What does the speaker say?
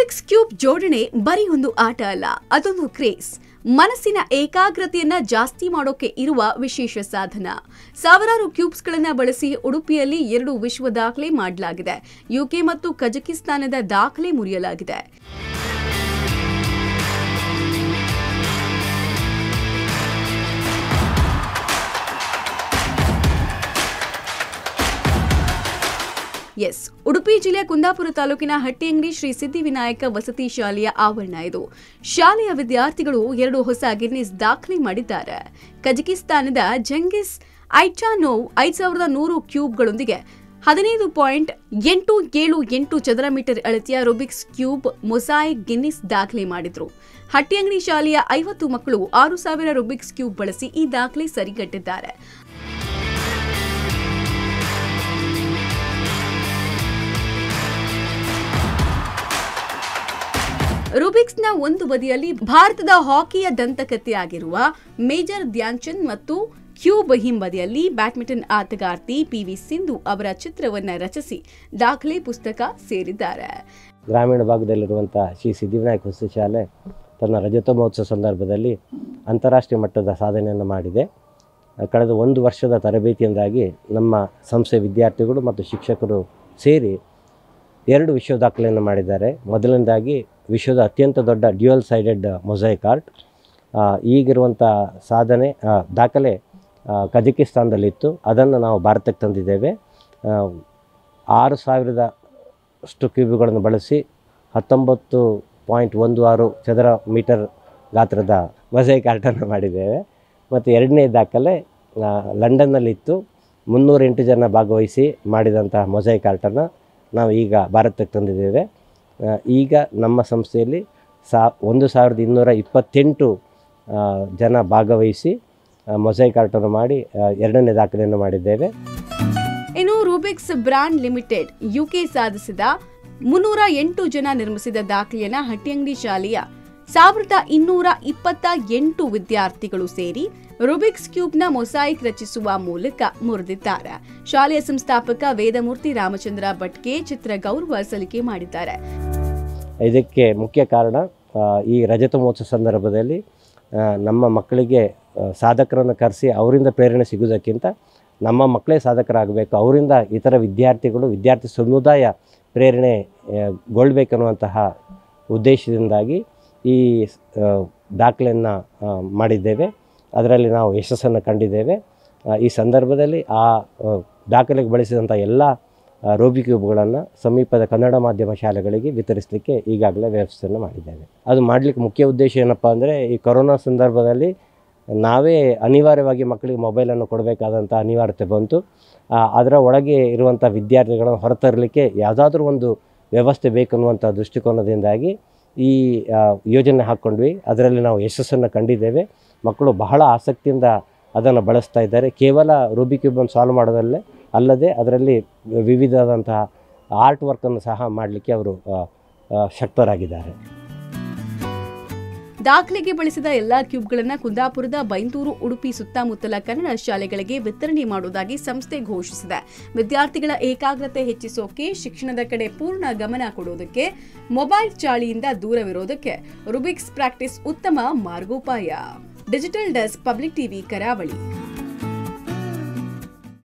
Rubik's cube ಜೋಡಣೆ ಬರೀ ಒಂದು ಆಟ ಅಲ್ಲ ಅದೊಂದು ಕ್ರೇಸ್ ಮನಸ್ಸಿನ ಏಕಾಗ್ರತೆಯನ್ನ ಜಾಸ್ತಿ ಮಾಡೋಕೆ ಇರುವ ವಿಶೇಷ ಸಾಧನ ಸಾವಿರಾರು ಕ್ಯೂಬ್ಸ್ಗಳನ್ನ ಬಳಸಿ ಉಡುಪಿಯಲ್ಲಿ ಎರಡು ವಿಶ್ವ ದಾಖಲೆ ಮಾಡಲಾಗಿದೆ ಯುಕೆ ಮತ್ತು ಕಜಕಿಸ್ತಾನದ ದಾಖಲೆ ಮುರಿಯಲಾಗಿದೆ ಎಸ್ ಉಡುಪಿ ಜಿಲ್ಲೆಯ ಕುಂದಾಪುರ ತಾಲೂಕಿನ ಹಟ್ಟಿಯಂಗಡಿ ಶ್ರೀ ಸಿದ್ಧಿವಿನಾಯಕ ವಸತಿ ಶಾಲೆಯ ಆವರಣ ಇದು ಶಾಲೆಯ ವಿದ್ಯಾರ್ಥಿಗಳು ಎರಡು ಹೊಸ ಗಿನ್ನಿಸ್ ದಾಖಲೆ ಮಾಡಿದ್ದಾರೆ ಕಜಕಿಸ್ತಾನದ ಜಂಗಿಸ್ ಐಚಾನೋವ್ ಐದ್ ಸಾವಿರದ ನೂರು ಕ್ಯೂಬ್ಗಳೊಂದಿಗೆ ಹದಿನೈದು ಪಾಯಿಂಟ್ ಎಂಟು ಏಳು ಎಂಟು ಚದರ ಮೀಟರ್ ಅಳತೆಯ ರುಬಿಕ್ಸ್ ಕ್ಯೂಬ್ ಮೊಸಾಯಿಕ್ ಗಿನ್ನಿಸ್ ದಾಖಲೆ ಮಾಡಿದ್ರು ಹಟ್ಟಿಯಂಗಡಿ ಶಾಲೆಯ ಐವತ್ತು ಮಕ್ಕಳು ಆರು ಸಾವಿರ ರುಬಿಕ್ಸ್ ಕ್ಯೂಬ್ ಬಳಸಿ ಈ ದಾಖಲೆ ಸರಿಗಟ್ಟಿದ್ದಾರೆ ರುಬಿಕ್ಸ್ನ ಒಂದು ಬದಿಯಲ್ಲಿ ಭಾರತದ ಹಾಕಿಯ ದಂತಕಥೆಯಾಗಿರುವ ಮೇಜರ್ ಧ್ಯಾನ್ಚಂದ್ ಮತ್ತು ಕ್ಯೂಬ್ ಹಿಂಬದಿಯಲ್ಲಿ ಬ್ಯಾಡ್ಮಿಂಟನ್ ಆಟಗಾರ್ತಿ ಪಿವಿ ಸಿಂಧು ಅವರ ಚಿತ್ರವನ್ನ ರಚಿಸಿ ದಾಖಲೆ ಪುಸ್ತಕ ಸೇರಿದ್ದಾರೆ ಗ್ರಾಮೀಣ ಭಾಗದಲ್ಲಿರುವಂಥ ಶ್ರೀ ಸಿದ್ಧಿವಿನಾಯಕ ವಸತಿ ಶಾಲೆ ತನ್ನ ರಜತ ಮಹೋತ್ಸವ ಸಂದರ್ಭದಲ್ಲಿ ಅಂತಾರಾಷ್ಟ್ರೀಯ ಮಟ್ಟದ ಸಾಧನೆಯನ್ನು ಮಾಡಿದೆ ಕಳೆದ ಒಂದು ವರ್ಷದ ತರಬೇತಿಯಿಂದಾಗಿ ನಮ್ಮ ಸಂಸ್ಥೆ ವಿದ್ಯಾರ್ಥಿಗಳು ಮತ್ತು ಶಿಕ್ಷಕರು ಸೇರಿ ಎರಡು ವಿಶ್ವ ದಾಖಲೆಯನ್ನು ಮಾಡಿದ್ದಾರೆ ಮೊದಲನೇದಾಗಿ ವಿಶ್ವದ ಅತ್ಯಂತ ದೊಡ್ಡ ಡ್ಯುಯಲ್ ಸೈಡೆಡ್ ಮೊಸೈಕ್ ಆರ್ಟ್ ಆ, ಈಗಿರುವಂಥ ಸಾಧನೆ ಆ, ದಾಖಲೆ ಆ, ಕಜಕಿಸ್ತಾನದಲ್ಲಿತ್ತು ಅದನ್ನು ನಾವು ಭಾರತಕ್ಕೆ ತಂದಿದ್ದೇವೆ ಆ, ಆರು ಸಾವಿರದ ಅಷ್ಟು ಕ್ಯೂಬ್ಗಳನ್ನು ಬಳಸಿ ಹತ್ತೊಂಬತ್ತು ಪಾಯಿಂಟ್ ಒಂದು ಆರು ಚದರ ಮೀಟರ್ ಗಾತ್ರದ ಮೊಸೈಕ್ ಆರ್ಟನ್ನು ಮಾಡಿದ್ದೇವೆ ಮತ್ತು ಎರಡನೇ ದಾಖಲೆ ಆ, ಲಂಡನ್ನಲ್ಲಿತ್ತು ಮುನ್ನೂರ ಎಂಟು ಜನ ಭಾಗವಹಿಸಿ ಮಾಡಿದಂತಹ ಮೊಸೈಕ್ ಆರ್ಟನ್ನು ನಾವು ಈಗ ಭಾರತಕ್ಕೆ ತಂದಿದ್ದೇವೆ ಆ, ಈಗ ನಮ್ಮ ಸಂಸ್ಥೆಯಲ್ಲಿ ಸಾ ಒಂದು ಸಾವಿರದ ಇನ್ನೂರ ಇಪ್ಪತ್ತೆಂಟು ಆ, ಜನ ಭಾಗವಹಿಸಿ ಮೊಸೈಕ್ ಆರ್ಟನ್ನು ಮಾಡಿ ಆ, ಎರಡನೇ ದಾಖಲೆಯನ್ನು ಮಾಡಿದ್ದೇವೆ ಇನ್ನು ರೂಬಿಕ್ಸ್ ಬ್ರಾಂಡ್ ಲಿಮಿಟೆಡ್ ಯುಕೆ ಸಾಧಿಸಿದ ಮುನ್ನೂರ ಎಂಟು ಜನ ನಿರ್ಮಿಸಿದ ದಾಖಲೆಯನ್ನ ಹಟ್ಟಿಯಂಗಡಿ ಶಾಲೆಯ ಸಾವಿರದ ಇನ್ನೂರ ಇಪ್ಪತ್ತ ಎಂಟು ವಿದ್ಯಾರ್ಥಿಗಳು ಸೇರಿ ರುಬಿಕ್ಸ್ ಕ್ಯೂಬ್ನ ಮೊಸಾಯಿಕ್ ರಚಿಸುವ ಮೂಲಕ ಮುರಿದಿದ್ದಾರೆ ಶಾಲೆಯ ಸಂಸ್ಥಾಪಕ ವೇದಮೂರ್ತಿ ರಾಮಚಂದ್ರ ಭಟ್ಗೆ ಚಿತ್ರ ಗೌರವ ಸಲ್ಲಿಕೆ ಮಾಡಿದ್ದಾರೆ ಇದಕ್ಕೆ ಮುಖ್ಯ ಕಾರಣ ಆ, ಈ ರಜತ ಮಹೋತ್ಸವ ಸಂದರ್ಭದಲ್ಲಿ ಆ, ನಮ್ಮ ಮಕ್ಕಳಿಗೆ ಆ, ಸಾಧಕರನ್ನು ಕರೆಸಿ ಅವರಿಂದ ಪ್ರೇರಣೆ ಸಿಗೋದಕ್ಕಿಂತ ನಮ್ಮ ಮಕ್ಕಳೇ ಸಾಧಕರಾಗಬೇಕು ಅವರಿಂದ ಇತರ ವಿದ್ಯಾರ್ಥಿಗಳು ವಿದ್ಯಾರ್ಥಿ ಸಮುದಾಯ ಪ್ರೇರಣೆ ಆ, ಗೊಳ್ಬೇಕನ್ನುವಂತಹ ಉದ್ದೇಶದಿಂದಾಗಿ ಈ ಆ, ದಾಖಲೆಯನ್ನು ಆ, ಮಾಡಿದ್ದೇವೆ ಅದರಲ್ಲಿ ನಾವು ಯಶಸ್ಸನ್ನು ಕಂಡಿದ್ದೇವೆ ಆ, ಈ ಸಂದರ್ಭದಲ್ಲಿ ಆ ಆ, ದಾಖಲೆಗೆ ಬಳಸಿದಂಥ ಎಲ್ಲ ಆ, ರೋಬಿ ಕ್ಯೂಬ್ಗಳನ್ನು ಸಮೀಪದ ಕನ್ನಡ ಮಾಧ್ಯಮ ಶಾಲೆಗಳಿಗೆ ವಿತರಿಸಲಿಕ್ಕೆ ಈಗಾಗಲೇ ವ್ಯವಸ್ಥೆಯನ್ನು ಮಾಡಿದ್ದೇವೆ ಅದು ಮಾಡಲಿಕ್ಕೆ ಮುಖ್ಯ ಉದ್ದೇಶ ಏನಪ್ಪ ಅಂದರೆ ಈ ಕೊರೋನಾ ಸಂದರ್ಭದಲ್ಲಿ ನಾವೇ ಅನಿವಾರ್ಯವಾಗಿ ಮಕ್ಕಳಿಗೆ ಮೊಬೈಲನ್ನು ಕೊಡಬೇಕಾದಂಥ ಅನಿವಾರ್ಯತೆ ಬಂತು ಆ, ಅದರ ಒಳಗೆ ಇರುವಂಥ ವಿದ್ಯಾರ್ಥಿಗಳನ್ನು ಹೊರತರಲಿಕ್ಕೆ ಯಾವುದಾದ್ರೂ ಒಂದು ವ್ಯವಸ್ಥೆ ಬೇಕನ್ನುವಂಥ ದೃಷ್ಟಿಕೋನದಿಂದಾಗಿ ಈ ಆ, ಯೋಜನೆ ಹಾಕ್ಕೊಂಡ್ವಿ ಅದರಲ್ಲಿ ನಾವು ಯಶಸ್ಸನ್ನು ಕಂಡಿದ್ದೇವೆ ಮಕ್ಕಳು ಬಹಳ ಆಸಕ್ತಿಯಿಂದ ಅದನ್ನು ಬಳಸ್ತಾ ಇದ್ದಾರೆ ಕೇವಲ ರೂಬಿ ಕ್ಯೂಬನ್ನು ಸಾಲ್ವ್ ಮಾಡೋದಲ್ಲೇ ಅಲ್ಲದೆ ಅದರಲ್ಲಿ ವಿವಿಧವಾದಂತಹ ಆರ್ಟ್ ವರ್ಕನ್ನು ಸಹ ಮಾಡಲಿಕ್ಕೆ ಅವರು ಆ, ಆ, ಶಕ್ತರಾಗಿದ್ದಾರೆ ದಾಖಲೆಗೆ ಬಳಸಿದ ಎಲ್ಲಾ ಕ್ಯೂಬ್ಗಳನ್ನ ಕುಂದಾಪುರದ ಬೈಂದೂರು ಉಡುಪಿ ಸುತ್ತಮುತ್ತಲ ಕನ್ನಡ ಶಾಲೆಗಳಿಗೆ ವಿತರಣೆ ಮಾಡುವುದಾಗಿ ಸಂಸ್ಥೆ ಘೋಷಿಸಿದೆ ವಿದ್ಯಾರ್ಥಿಗಳ ಏಕಾಗ್ರತೆ ಹೆಚ್ಚಿಸೋಕೆ ಶಿಕ್ಷಣದ ಕಡೆ ಪೂರ್ಣ ಗಮನ ಕೊಡುವುದಕ್ಕೆ ಮೊಬೈಲ್ ಚಾಳಿಯಿಂದ ದೂರವಿರೋದಕ್ಕೆ ರುಬಿಕ್ಸ್ ಪ್ರಾಕ್ಟೀಸ್ ಉತ್ತಮ ಮಾರ್ಗೋಪಾಯ ಡಿಜಿಟಲ್ ಡೆಸ್ಕ್ ಪಬ್ಲಿಕ್ ಟಿವಿ ಕರಾವಳಿ